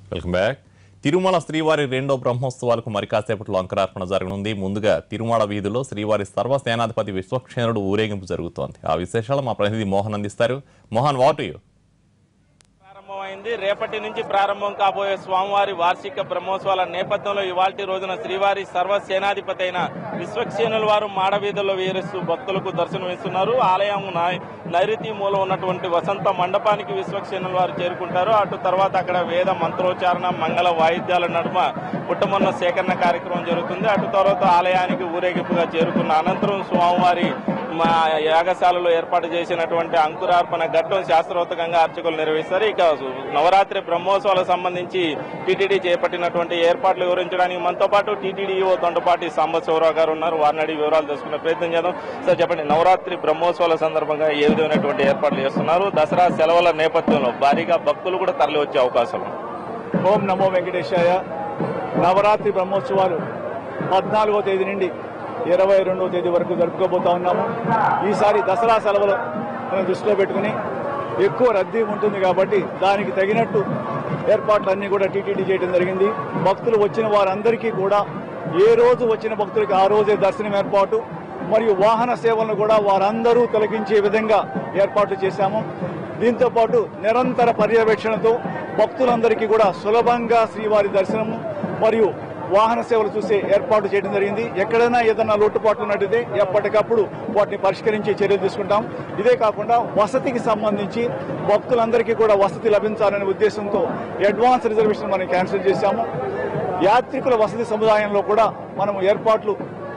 Welcome back Tirumala శ్రీవారి రెండో బ్రహ్మోత్సవాలకు మరి కాసేపట్లో అంకురార్పణ జరగనుంది ముందుగా తిరుమల వీధిలో శ్రీవారి సర్వసేనాధిపతి విశ్వక్షేణుడు ఊరేగింపు జరుగుతోంది ఆ విశేషాలు మా ప్రతినిధి మోహన్ అందిస్తారు మోహన్ వాట్ యూ ప్రారంభమైంది రేపటి నుంచి ప్రారంభం కాబోయే స్వామివారి వార్షిక బ్రహ్మోత్సవాల నేపథ్యంలో ఇవాల్టి రోజున శ్రీవారి సర్వసేనాధిపతి అయిన విశ్వక్సేనుల వారు మాడవీధుల్లో వీరిస్తూ భక్తులకు దర్శనమిస్తున్నారు ఆలయం నై- నైరుతి మూల ఉన్నటువంటి వసంత మండపానికి విశ్వక్సేనుల వారు చేరుకుంటారు అటు తర్వాత అక్కడ వేద మంత్రోచ్చారణ మంగళ వాయిద్యాల నడుమ పుట్టమొన్న సేకరణ కార్యక్రమం జరుగుతుంది అటు తర్వాత ఆలయానికి ఊరేగింపుగా చేరుకున్న అనంతరం స్వామివారి మా యాగశాలలో ఏర్పాటు చేసినటువంటి అంకురార్పణ ఘట్టం శాస్త్రోక్తంగా అర్చకులు నిర్వహిస్తారు ఇక నవరాత్రి బ్రహ్మోత్సవాలకు సంబంధించి టీటీడీ చేపట్టినటువంటి ఏర్పాట్లు వివరించడానికి మనతో పాటు టీటీడీఓ తొండపాటి సాంబశివరావు గారు ఉన్నారు వారిని అడిగి వివరాలు తెలుసుకునే ప్రయత్నం చేద్దాం సార్ చెప్పండి నవరాత్రి బ్రహ్మోత్సవాల సందర్భంగా ఏ విధమైనటువంటి ఏర్పాట్లు చేస్తున్నారు దసరా సెలవుల నేపథ్యంలో భారీగా భక్తులు కూడా తరలి వచ్చే అవకాశం ఉంది. ఓం నమో వెంకటేశాయ నవరాత్రి బ్రహ్మోత్సవాలు పద్నాలుగో తేదీ నుండి ఇరవై రెండవ తేదీ వరకు జరుపుకోబోతా ఉన్నాము ఈసారి దసరా సెలవులు మనం దృష్టిలో పెట్టుకుని ఎక్కువ రద్దీ ఉంటుంది కాబట్టి దానికి తగినట్టు ఏర్పాట్లన్నీ కూడా టీటీడీ చేయడం జరిగింది భక్తులు వచ్చిన వారందరికీ కూడా ఏ రోజు వచ్చిన భక్తులకి ఆ రోజే దర్శనం ఏర్పాటు మరియు వాహన సేవలను కూడా వారందరూ తొలగించే విధంగా ఏర్పాట్లు చేశాము దీంతో పాటు నిరంతర పర్యవేక్షణతో భక్తులందరికీ కూడా సులభంగా శ్రీవారి దర్శనము మరియు వాహన సేవలు చూసే ఏర్పాటు చేయడం జరిగింది ఎక్కడైనా ఏదైనా లోటుపాట్లు ఉన్నట్టయితే ఎప్పటికప్పుడు వాటిని పరిష్కరించే చర్యలు తీసుకుంటాం ఇదే కాకుండా వసతికి సంబంధించి భక్తులందరికీ కూడా వసతి లభించాలనే ఉద్దేశంతో అడ్వాన్స్ రిజర్వేషన్ మనం క్యాన్సిల్ చేశాము యాత్రికుల వసతి సముదాయంలో కూడా మనం ఏర్పాట్లు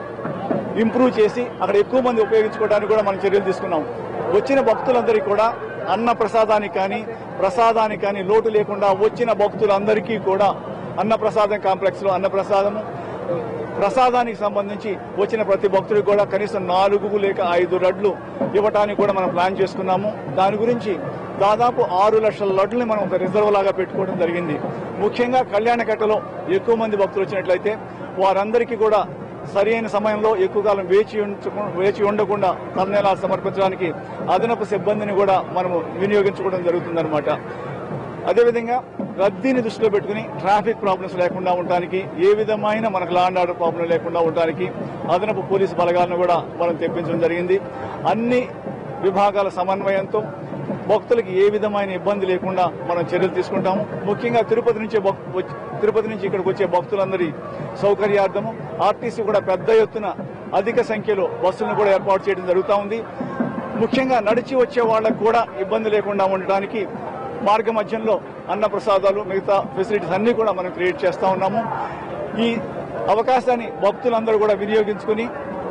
ఇంప్రూవ్ చేసి అక్కడ ఎక్కువ మంది ఉపయోగించుకోవడానికి కూడా మనం చర్యలు తీసుకున్నాం వచ్చిన భక్తులందరికీ కూడా అన్న ప్రసాదానికి కానీ ప్రసాదానికి కానీ లోటు లేకుండా వచ్చిన భక్తులందరికీ కూడా అన్న ప్రసాదం కాంప్లెక్స్ లో అన్న ప్రసాదము ప్రసాదానికి సంబంధించి వచ్చిన ప్రతి భక్తుడికి కూడా కనీసం నాలుగు లేక ఐదు లడ్లు ఇవ్వడానికి కూడా మనం ప్లాన్ చేసుకున్నాము దాని గురించి దాదాపు ఆరు లక్షల లడ్లని మనం ఒక రిజర్వ్ లాగా పెట్టుకోవడం జరిగింది ముఖ్యంగా కళ్యాణకట్టలో ఎక్కువ మంది భక్తులు వచ్చినట్లయితే వారందరికీ కూడా సరి అయిన సమయంలో ఎక్కువ కాలం వేచి ఉంచకు- వేచి ఉండకుండా తలనేలాలు సమర్పించడానికి అదనపు సిబ్బందిని కూడా మనము వినియోగించుకోవడం జరుగుతుందన్నమాట అదేవిధంగా రద్దీని దృష్టిలో పెట్టుకుని ట్రాఫిక్ ప్రాబ్లమ్స్ లేకుండా ఉండడానికి ఏ విధమైన మనకు లా అండ్ ఆర్డర్ ప్రాబ్లం లేకుండా ఉండడానికి అదనపు పోలీసు బలగాలను కూడా మనం తెప్పించడం జరిగింది అన్ని విభాగాల సమన్వయంతో భక్తులకి ఏ విధమైన ఇబ్బంది లేకుండా మనం చర్యలు తీసుకుంటాము ముఖ్యంగా తిరుపతి నుంచి భక్- వచ్చి- తిరుపతి నుంచి ఇక్కడికి వచ్చే భక్తులందరి సౌకర్యార్థము ఆర్టీసీ కూడా పెద్ద ఎత్తున అధిక సంఖ్యలో బస్సులను కూడా ఏర్పాటు చేయడం జరుగుతూ ఉంది ముఖ్యంగా నడిచి వచ్చే వాళ్ళకు కూడా ఇబ్బంది లేకుండా ఉండటానికి మార్గ మధ్యంలో అన్న ప్రసాదాలు మిగతా ఫెసిలిటీస్ అన్ని కూడా మనం క్రియేట్ చేస్తా ఉన్నాము ఈ అవకాశాన్ని భక్తులందరూ కూడా వినియోగించుకుని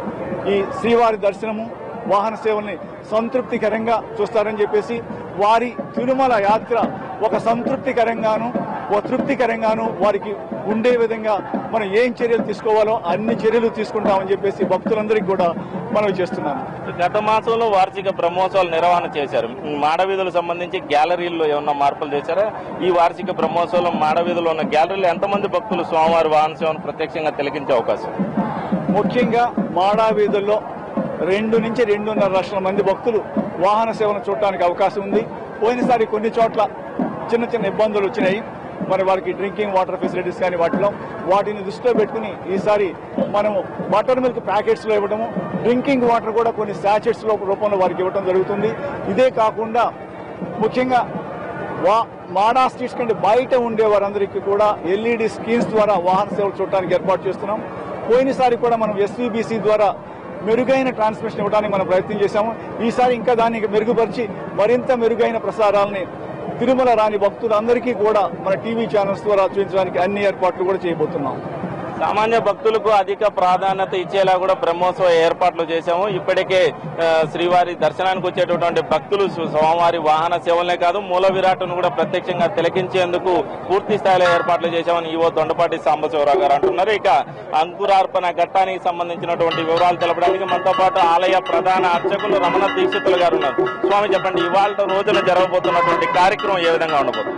ఈ శ్రీవారి దర్శనము వాహన సేవల్ని సంతృప్తికరంగా చూస్తారని చెప్పేసి వారి తిరుమల యాత్ర ఒక సంతృప్తికరంగాను ఒక తృప్తికరంగాను వారికి ఉండే విధంగా మనం ఏం చర్యలు తీసుకోవాలో అన్ని చర్యలు తీసుకుంటామని చెప్పేసి భక్తులందరికీ కూడా మనవి చేస్తున్నాము గత మాసంలో వార్షిక బ్రహ్మోత్సవాలు నిర్వహణ చేశారు మాడవీధులకు సంబంధించి గ్యాలరీల్లో ఏమన్నా మార్పులు చేశారా ఈ వార్షిక బ్రహ్మోత్సవంలో మాడవీధులో ఉన్న గ్యాలరీలో ఎంతమంది భక్తులు స్వామివారి వాహన సేవను ప్రత్యక్షంగా తిలకించే అవకాశం ముఖ్యంగా మాడా వీధుల్లో రెండు నుంచి రెండున్నర లక్షల మంది భక్తులు వాహన సేవను చూడటానికి అవకాశం ఉంది పోయినసారి కొన్ని చోట్ల చిన్న చిన్న ఇబ్బందులు వచ్చినాయి మరి వారికి డ్రింకింగ్ వాటర్ ఫెసిలిటీస్ కానీ వాటిలో వాటిని దృష్టిలో పెట్టుకుని ఈసారి మనము బటర్ మిల్క్ ప్యాకెట్స్ లో ఇవ్వడము డ్రింకింగ్ వాటర్ కూడా కొన్ని శాచెట్స్ లో రూపంలో వారికి ఇవ్వడం జరుగుతుంది ఇదే కాకుండా ముఖ్యంగా వా మాడా స్ట్రీట్స్ కంటే బయట ఉండే వారందరికీ కూడా ఎల్ఈడి స్క్రీన్స్ ద్వారా వాహన సేవలు చూడటానికి ఏర్పాటు చేస్తున్నాం పోయినసారి కూడా మనం ఎస్వీబీసీ ద్వారా మెరుగైన ట్రాన్స్మిషన్ ఇవ్వడానికి మనం ప్రయత్నం చేశాము ఈసారి ఇంకా దాన్ని మెరుగుపరిచి మరింత మెరుగైన ప్రసారాలని తిరుమల రాని భక్తులందరికీ కూడా మన టీవీ ఛానల్స్ ద్వారా చూపించడానికి అన్ని ఏర్పాట్లు కూడా చేయబోతున్నాం సామాన్య భక్తులకు అధిక ప్రాధాన్యత ఇచ్చేలా కూడా బ్రహ్మోత్సవ ఏర్పాట్లు చేశాము ఇప్పటికే ఆ, శ్రీవారి దర్శనానికి వచ్చేటటువంటి భక్తులు సు- స్వామివారి వాహన సేవలనే కాదు మూల విరాట్ను కూడా ప్రత్యక్షంగా తిలకించేందుకు పూర్తి స్థాయిలో ఏర్పాట్లు చేశామని ఈవో దొండపాటి సాంబశివరావు గారు అంటున్నారు ఇక అంకురార్పణ ఘట్టానికి సంబంధించినటువంటి వివరాలు తెలపడానికి మనతో పాటు ఆలయ ప్రధాన అర్చకులు రమణ దీక్షితులు గారు ఉన్నారు స్వామి చెప్పండి ఇవాళ రోజున జరగబోతున్నటువంటి కార్యక్రమం ఏ విధంగా ఉండబోతుంది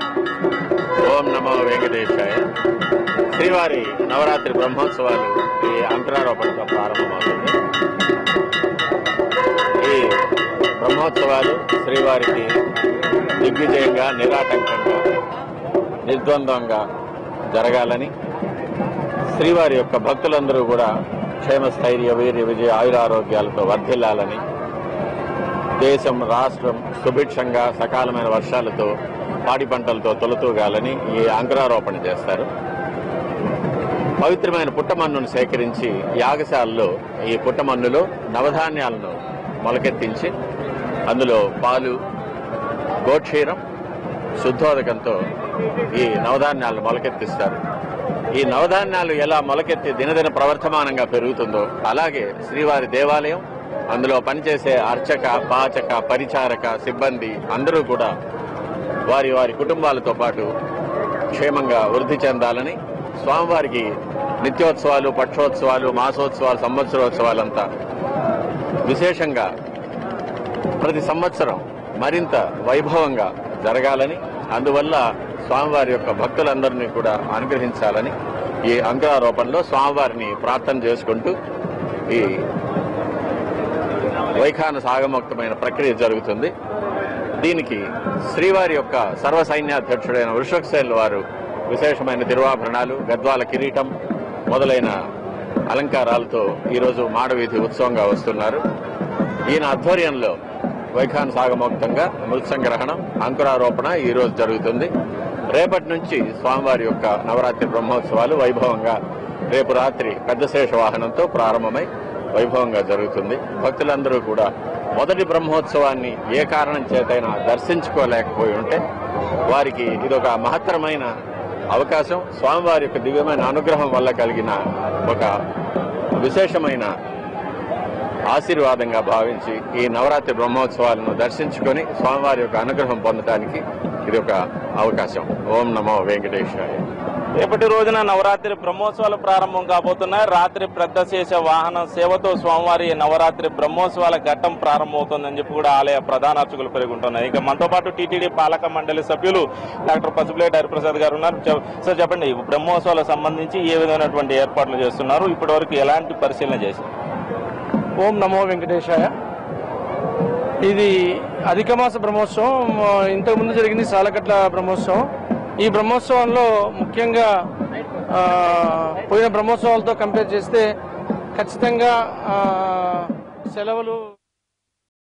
ఓం నమో వెంకటేశాయ శ్రీవారి నవరాత్రి బ్రహ్మోత్సవాలు ఈ అంకురారోపణతో ప్రారంభమవుతుంది ఈ బ్రహ్మోత్సవాలు శ్రీవారికి దిగ్విజయంగా నిరాటంకంగా నిర్ద్వంద్వంగా జరగాలని శ్రీవారి యొక్క భక్తులందరూ కూడా క్షేమ స్థైర్య వీర్య విజయ ఆయురారోగ్యాలతో వర్ధిల్లాలని దేశం రాష్ట్రం సుభిక్షంగా సకాలమైన వర్షాలతో పాడి పంటలతో తొలతూగాలని ఈ అంకురారోపణ చేస్తారు పవిత్రమైన పుట్టమన్నును సేకరించి యాగశాలలో ఈ పుట్టమన్నులో నవధాన్యాలను మొలకెత్తించి అందులో పాలు గోక్షీరం శుద్ధోదకంతో ఈ నవధాన్యాలను మొలకెత్తిస్తారు ఈ నవధాన్యాలు ఎలా మొలకెత్తి దినదిన ప్రవర్తమానంగా పెరుగుతుందో అలాగే శ్రీవారి దేవాలయం అందులో పనిచేసే అర్చక పాచక పరిచారక సిబ్బంది అందరూ కూడా వారి వారి కుటుంబాలతో పాటు క్షేమంగా వృద్ధి చెందాలని స్వామివారికి నిత్యోత్సవాలు పక్షోత్సవాలు మాసోత్సవాలు సంవత్సరోత్సవాలంతా విశేషంగా ప్రతి సంవత్సరం మరింత వైభవంగా జరగాలని అందువల్ల స్వామివారి యొక్క భక్తులందరినీ కూడా అనుగ్రహించాలని ఈ అంకురారోపణలో స్వామివారిని ప్రార్థన చేసుకుంటూ ఈ వైఖాన సాగముక్తమైన ప్రక్రియ జరుగుతుంది దీనికి శ్రీవారి యొక్క సర్వ సైన్యాధ్యక్షుడైన వృషభసేనుల వారు విశేషమైన తిరువాభరణాలు గద్వాల కిరీటం మొదలైన అలంకారాలతో ఈరోజు మాడవీధి ఉత్సవంగా వస్తున్నారు ఈయన ఆధ్వర్యంలో వైఖాన సాగమోక్తంగా మృత్ సంగ్రహణం అంకురారోపణ ఈ రోజు జరుగుతుంది రేపటి నుంచి స్వామివారి యొక్క నవరాత్రి బ్రహ్మోత్సవాలు వైభవంగా రేపు రాత్రి పెద్ద శేష వాహనంతో ప్రారంభమై వైభవంగా జరుగుతుంది భక్తులందరూ కూడా మొదటి బ్రహ్మోత్సవాన్ని ఏ కారణం చేతైనా దర్శించుకోలేకపోయి ఉంటే వారికి ఇదొక మహత్తరమైన అవకాశం స్వామివారి యొక్క దివ్యమైన అనుగ్రహం వల్ల కలిగిన ఒక విశేషమైన ఆశీర్వాదంగా భావించి ఈ నవరాత్రి బ్రహ్మోత్సవాలను దర్శించుకొని స్వామివారి యొక్క అనుగ్రహం పొందడానికి ఇది ఒక అవకాశం ఓం నమో వెంకటేశ్వర రేపటి రోజున నవరాత్రి బ్రహ్మోత్సవాలు ప్రారంభం కాబోతున్నాయి రాత్రి పెద్దశేష వాహన సేవతో స్వామివారి నవరాత్రి బ్రహ్మోత్సవాల ఘట్టం ప్రారంభమవుతుందని చెప్పి కూడా ఆలయ ప్రధాన అర్చకులు పెరుగుంటున్నాయి ఇక మనతో పాటు టీటీడీ పాలక మండలి సభ్యులు డాక్టర్ పసుపులేటి హరిప్రసాద్ గారు ఉన్నారు చె- సార్ చెప్పండి ఈ బ్రహ్మోత్సవాలకు సంబంధించి ఏ విధమైనటువంటి ఏర్పాట్లు చేస్తున్నారు ఇప్పటివరకు ఎలాంటి పరిశీలన చేశారు ఓం నమో వెంకటేశాయ ఇది అధిక మాస బ్రహ్మోత్సవం ఆ, ఇంతకుముందు జరిగింది సాలకట్ల బ్రహ్మోత్సవం ఈ బ్రహ్మోత్సవంలో ముఖ్యంగా ఆ, పోయిన బ్రహ్మోత్సవాలతో కంపేర్ చేస్తే ఖచ్చితంగా ఆ, సెలవులు